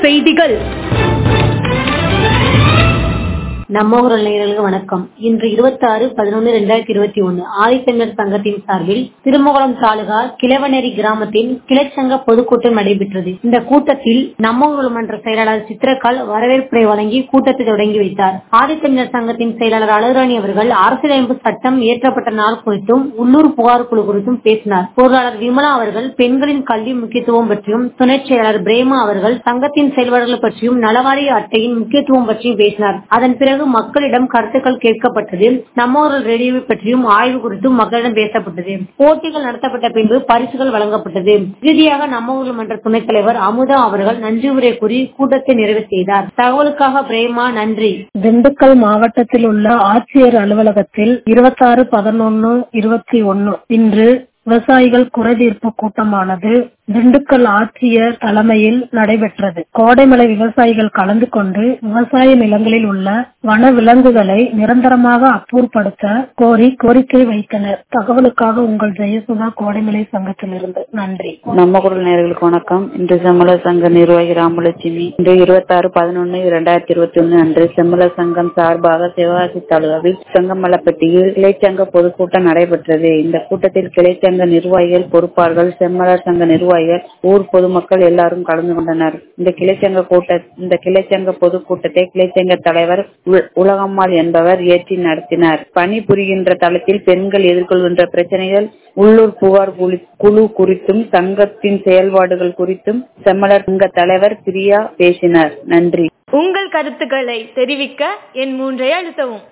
செய்திகள் நம்ம ஊரல் நேயர்களுக்கு வணக்கம் இன்று இருபத்தி ஆறு பதினொன்று இரண்டாயிரத்தி இருபத்தி ஒன்னு ஆதித்தமிழர் சங்கத்தின் சார்பில் திருமகுளம் தாலுகா கிழவனேரி கிராமத்தில் கிளைச்சங்க பொதுக்கூட்டம் நடைபெற்றது இந்த கூட்டத்தில் நம்ம ஊரல் மன்ற செயலாளர் சித்திரக்கால் வரவேற்புரை வழங்கி கூட்டத்தை தொடங்கி வைத்தார் ஆதித்தமிழர் சங்கத்தின் செயலாளர் அழகுராணி அவர்கள் அரசியலமைப்பு சட்டம் இயற்றப்பட்ட நாள் குறித்தும் உள்ளூர் புகார் குழு குறித்தும் பேசினார் பொருளாளர் விமலா அவர்கள் பெண்களின் கல்வி முக்கியத்துவம் பற்றியும் துணை செயலாளர் பிரேமா அவர்கள் சங்கத்தின் செயல்பாடுகள் பற்றியும் நலவாரிய அட்டையின் முக்கியத்துவம் பற்றியும் பேசினார் அதன் பிறகு மக்களிடம் கருத்துக்கள் கேட்கப்பட்டது நம்ம ஊரல் ரேடியோவை பற்றியும் ஆய்வு குறித்தும் மக்களிடம் பேசப்பட்டது போட்டிகள் நடத்தப்பட்ட பின்பு பரிசுகள் வழங்கப்பட்டது இறுதியாக நம்ம ஊரல் மன்ற துணைத் தலைவர் அமுதா அவர்கள் நன்றி உரை கூறி கூட்டத்தை நிறைவு செய்தார் தகவலுக்காக பிரேமா நன்றி திண்டுக்கல் மாவட்டத்தில் உள்ள ஆட்சியர் அலுவலகத்தில் இருபத்தாறு பதினொன்னு இருபத்தி ஒன்னு இன்று விவசாயிகள் குறைதீர்ப்பு கூட்டமானது திண்டுக்கல் ஆட்சியர் தலைமையில் நடைபெற்றது கோடைமலை விவசாயிகள் கலந்து கொண்டு விவசாய நிலங்களில் உள்ள வன விலங்குகளை நிரந்தரமாக அப்புறப்படுத்த கோரி கோரிக்கை வைத்தனர் தகவலுக்காக உங்கள் ஜெயசுதா கோடைமலை சங்கத்திலிருந்து நன்றி நம்ம குரல் நேர்களுக்கு வணக்கம் இன்று செம்மலர் சங்க நிர்வாகி ராமலட்சுமி இன்று இருபத்தி ஆறு பதினொன்னு இரண்டாயிரத்தி இருபத்தி ஒன்னு அன்று செம்மலர் சங்கம் சார்பாக சிவகாசி தாலுகாவில் செங்கமல்லப்பட்டியில் கிளைச்சங்க பொதுக்கூட்டம் நடைபெற்றது இந்த கூட்டத்தில் கிளைச்சங்க நிர்வாகிகள் பொறுப்பாளர்கள் செம்மலர் சங்க நிர்வாகிகள் ஊர் பொதுமக்கள் எல்லாரும் கலந்து கொண்டனர் இந்த கிளைச்சங்க கூட்ட இந்த கிளைச்சங்க பொதுக்கூட்டத்தை கிளைச்சங்க தலைவர் உ- உலகம்மாள் என்பவர் ஏற்றி நடத்தினார் பணிபுரிகின்ற தளத்தில் பெண்கள் எதிர்கொள்கின்ற பிரச்சனைகள் உள்ளூர் புகார் குழு- குழு குறித்தும் சங்கத்தின் செயல்பாடுகள் குறித்தும் செம்மலர் சங்க தலைவர் பிரியா பேசினார் நன்றி உங்கள் கருத்துக்களை தெரிவிக்க என் மூன்றை அழுத்தவும்